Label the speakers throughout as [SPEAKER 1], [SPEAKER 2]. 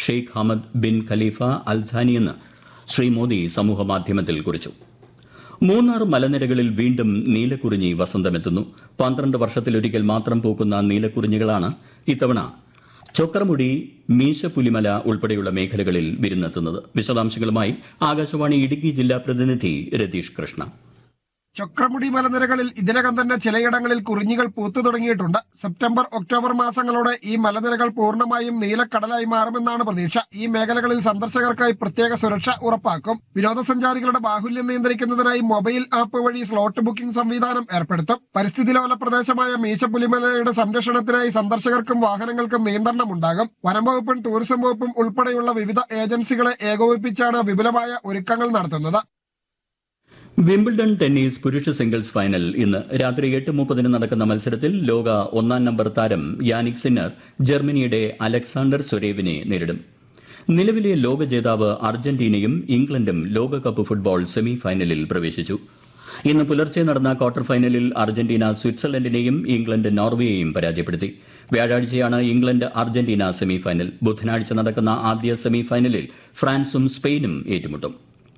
[SPEAKER 1] Sheikh Hamad bin Khalifa അൽഥാനിയെന്ന് ശ്രീ മോദി സമൂഹമാധ്യമത്തിൽ കുറിച്ചു മൂന്നാർ മലനിരകളിൽ വീണ്ടും നീലക്കുറിഞ്ഞി വസന്തമെത്തുന്നു പന്ത്രണ്ട് വർഷത്തിലൊരിക്കൽ മാത്രം പൂക്കുന്ന നീലക്കുറിഞ്ഞികളാണ് ഇത്തവണ ചൊക്രമുടി മീശപുലിമല ഉൾപ്പെടെയുള്ള മേഖലകളിൽ വിരുന്നെത്തുന്നത് വിശദാംശങ്ങളുമായി ആകാശവാണി ഇടുക്കി ജില്ലാ പ്രതിനിധി രതീഷ് കൃഷ്ണ
[SPEAKER 2] ചക്രമുടി മലനിരകളിൽ ഇതിനകം തന്നെ ചിലയിടങ്ങളിൽ കുറിഞ്ഞികൾ പൂത്തു തുടങ്ങിയിട്ടുണ്ട് സെപ്റ്റംബർ ഒക്ടോബർ മാസങ്ങളോടെ ഈ മലനിരകൾ പൂർണ്ണമായും നീലക്കടലായി മാറുമെന്നാണ് പ്രതീക്ഷ ഈ മേഖലകളിൽ സന്ദർശകർക്കായി പ്രത്യേക സുരക്ഷ ഉറപ്പാക്കും വിനോദസഞ്ചാരികളുടെ ബാഹുല്യം നിയന്ത്രിക്കുന്നതിനായി മൊബൈൽ ആപ്പ് വഴി സ്ലോട്ട് ബുക്കിംഗ് സംവിധാനം ഏർപ്പെടുത്തും പരിസ്ഥിതി ലോല പ്രദേശമായ മീശപ്പുലിമലയുടെ സംരക്ഷണത്തിനായി സന്ദർശകർക്കും വാഹനങ്ങൾക്കും നിയന്ത്രണമുണ്ടാകും വനം വകുപ്പും ടൂറിസം വകുപ്പും ഉൾപ്പെടെയുള്ള വിവിധ ഏജൻസികളെ ഏകോപിപ്പിച്ചാണ് വിപുലമായ ഒരുക്കങ്ങൾ നടത്തുന്നത്
[SPEAKER 1] വിംബിൾഡൺ ടെന്നീസ് പുരുഷ സിംഗിൾസ് ഫൈനൽ ഇന്ന് രാത്രി എട്ട് മുപ്പതിന് നടക്കുന്ന മത്സരത്തിൽ ലോക ഒന്നാം നമ്പർ താരം യാനിക് സിന്നർ ജർമ്മനിയുടെ അലക്സാണ്ടർ സൊരേവിനെ നേരിടും നിലവിലെ ലോക ജേതാവ് അർജന്റീനയും ഇംഗ്ലണ്ടും ലോകകപ്പ് ഫുട്ബോൾ സെമി ഫൈനലിൽ പ്രവേശിച്ചു ഇന്ന് പുലർച്ചെ നടന്ന ക്വാർട്ടർ ഫൈനലിൽ അർജന്റീന സ്വിറ്റ്സർലൻഡിനെയും ഇംഗ്ലണ്ട് നോർവേയെയും പരാജയപ്പെടുത്തി വ്യാഴാഴ്ചയാണ് ഇംഗ്ലണ്ട് അർജന്റീന സെമി ഫൈനൽ ബുധനാഴ്ച നടക്കുന്ന ആദ്യ സെമി ഫൈനലിൽ ഫ്രാൻസും സ്പെയിനും ഏറ്റുമുട്ടും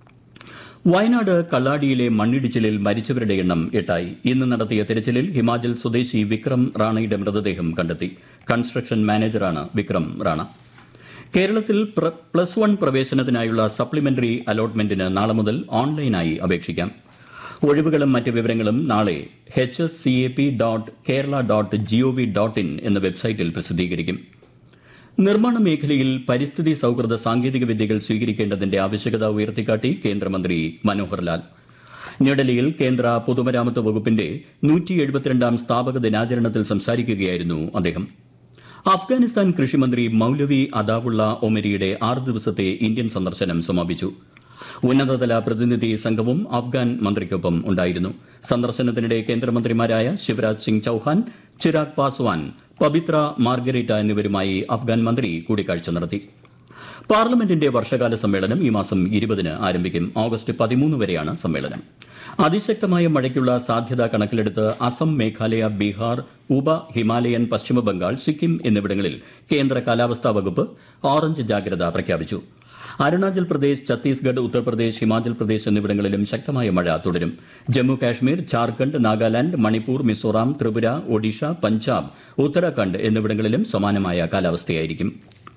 [SPEAKER 1] വയനാട് കള്ളാടിയിലെ മണ്ണിടിച്ചിലിൽ മരിച്ചവരുടെ എണ്ണം എട്ടായി ഇന്ന് നടത്തിയ തിരച്ചിലിൽ ഹിമാചൽ സ്വദേശി വിക്രം റാണയുടെ മൃതദേഹം കണ്ടെത്തി കൺസ്ട്രക്ഷൻ മാനേജറാണ് വിക്രം റാണ കേരളത്തിൽ പ്ര- പ്ലസ് വൺ പ്രവേശനത്തിനായുള്ള സപ്ലിമെന്ററി അലോട്ട്മെന്റിന് നാളെ മുതൽ ഓൺലൈനായി അപേക്ഷിക്കാം ഒഴിവുകളും മറ്റ് വിവരങ്ങളും നാളെ H S C A P dot Kerala dot GOV dot in എന്ന വെബ്സൈറ്റിൽ പ്രസിദ്ധീകരിക്കും നിർമ്മാണ മേഖലയിൽ പരിസ്ഥിതി സൌഹൃദ സാങ്കേതിക വിദ്യകൾ സ്വീകരിക്കേണ്ടതിന്റെ ആവശ്യകത ഉയർത്തിക്കാട്ടി കേന്ദ്രമന്ത്രി മനോഹർ ലാൽ ന്യൂഡൽഹിയിൽ കേന്ദ്ര പൊതുമരാമത്ത് വകുപ്പിന്റെ നൂറ്റി എഴുപത്തിരണ്ടാം സ്ഥാപക ദിനാചരണത്തിൽ സംസാരിക്കുകയായിരുന്നു അദ്ദേഹം അഫ്ഗാനിസ്ഥാൻ കൃഷിമന്ത്രി മൌലവി അദാവുള്ള ഒമരിയുടെ ആറ് ദിവസത്തെ ഇന്ത്യൻ സന്ദർശനം സമാപിച്ചു ഉന്നതതല പ്രതിനിധി സംഘവും അഫ്ഗാൻ മന്ത്രിക്കൊപ്പം ഉണ്ടായിരുന്നു സന്ദർശനത്തിനിടെ കേന്ദ്രമന്ത്രിമാരായ ശിവരാജ് സിംഗ് ചൌഹാൻ ചിരാഗ് പാസ്വാൻ പബിത്ര മാർഗരേറ്റ എന്നിവരുമായി അഫ്ഗാൻ മന്ത്രി കൂടിക്കാഴ്ച നടത്തി പാർലമെന്റിന്റെ വർഷകാല സമ്മേളനം ഈ മാസം ഇരുപതിന് ആരംഭിക്കും ഓഗസ്റ്റ് പതിമൂന്ന് വരെയാണ് സമ്മേളനം അതിശക്തമായ മഴയ്ക്കുള്ള സാധ്യത കണക്കിലെടുത്ത് അസം മേഘാലയ ബീഹാർ ഉപ ഹിമാലയൻ പശ്ചിമ ബംഗാൾ സിക്കിം എന്നിവിടങ്ങളിൽ കേന്ദ്ര കാലാവസ്ഥാ വകുപ്പ് ഓറഞ്ച് ജാഗ്രത പ്രഖ്യാപിച്ചു അരുണാചൽ പ്രദേശ് ഛത്തീസ്ഗഡ് ഉത്തർപ്രദേശ് ഹിമാചൽ പ്രദേശ് എന്നിവിടങ്ങളിലും ശക്തമായ മഴ തുടരും ജമ്മു കാശ്മീർ ജാർഖണ്ഡ് നാഗാലാന്റ് മണിപ്പൂർ മിസോറാം ത്രിപുര ഒഡീഷ പഞ്ചാബ് ഉത്തരാഖണ്ഡ് എന്നിവിടങ്ങളിലും സമാനമായ കാലാവസ്ഥയായിരിക്കും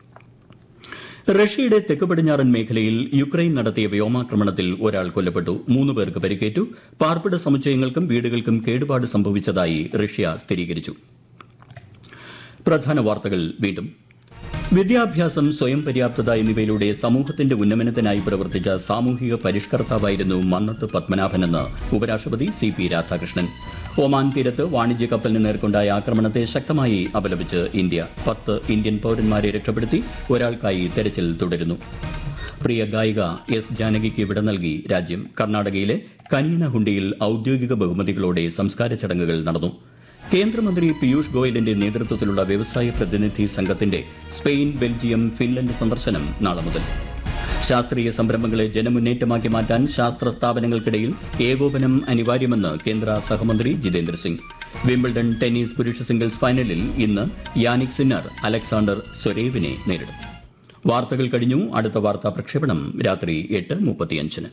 [SPEAKER 1] റഷ്യയുടെ തെക്ക് പടിഞ്ഞാറൻ മേഖലയിൽ യുക്രൈൻ നടത്തിയ വ്യോമാക്രമണത്തിൽ ഒരാൾ കൊല്ലപ്പെട്ടു മൂന്ന് പേർക്ക് പരിക്കേറ്റു പാർപ്പിട സമുച്ചയങ്ങൾക്കും വീടുകൾക്കും കേടുപാട് സംഭവിച്ചതായി റഷ്യ സ്ഥിരീകരിച്ചു പ്രധാന വാർത്തകൾ വീണ്ടും വിദ്യാഭ്യാസം സ്വയം പര്യാപ്തത എന്നിവയിലൂടെ സമൂഹത്തിന്റെ ഉന്നമനത്തിനായി പ്രവർത്തിച്ച സാമൂഹിക പരിഷ്കർത്താവായിരുന്നു മന്നത്ത് പത്മനാഭനെന്ന് ഉപരാഷ്ട്രപതി സി പി രാധാകൃഷ്ണൻ ഒമാൻ തീരത്ത് വാണിജ്യ കപ്പലിന് നേർക്കൊണ്ടായ ആക്രമണത്തെ ശക്തമായി അപലപിച്ച് ഇന്ത്യ പത്ത് ഇന്ത്യൻ പൌരന്മാരെ രക്ഷപ്പെടുത്തി ഒരാൾക്കായി തെരച്ചിൽ തുടരുന്നു പ്രിയ ഗായിക എസ് ജാനകിക്ക് വിട നൽകി രാജ്യം കർണാടകയിലെ കനിയനഹുണ്ടിയിൽ ഔദ്യോഗിക ബഹുമതികളോടെ സംസ്കാര ചടങ്ങുകൾ നടന്നു കേന്ദ്രമന്ത്രി പീയൂഷ് ഗോയലിന്റെ നേതൃത്വത്തിലുള്ള വ്യവസായ പ്രതിനിധി സംഘത്തിന്റെ സ്പെയിൻ ബെൽജിയം ഫിൻലൻഡ് സന്ദർശനം നാളെ മുതൽ ശാസ്ത്രീയ സംരംഭങ്ങളെ ജനമുന്നേറ്റമാക്കി മാറ്റാൻ ശാസ്ത്ര സ്ഥാപനങ്ങൾക്കിടയിൽ ഏകോപനം അനിവാര്യമെന്ന് കേന്ദ്ര സഹമന്ത്രി ജിതേന്ദ്ര സിംഗ് വിംബിൾഡൺ ടെന്നീസ് പുരുഷ സിംഗിൾസ് ഫൈനലിൽ ഇന്ന് യാനിക് സിന്നർ അലക്സാണ്ടർ സൊരേവിനെ നേരിടും വാർത്തകൾ കഴിഞ്ഞു അടുത്ത വാർത്താ പ്രക്ഷേപണം രാത്രി എട്ട് മുപ്പത്തിയഞ്ചിന്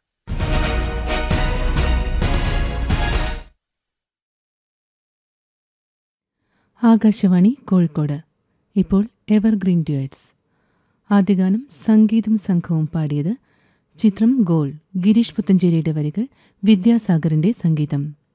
[SPEAKER 3] ആകാശവാണി കോഴിക്കോട് ഇപ്പോൾ എവർഗ്രീൻ ഡ്യുവറ്റ്സ് ആദ്യഗാനം സംഗീതം സംഘവും പാടിയത് ചിത്രം ഗോൾ ഗിരീഷ് പുത്തഞ്ചേരിയുടെ വരികൾ വിദ്യാസാഗറിന്റെ സംഗീതം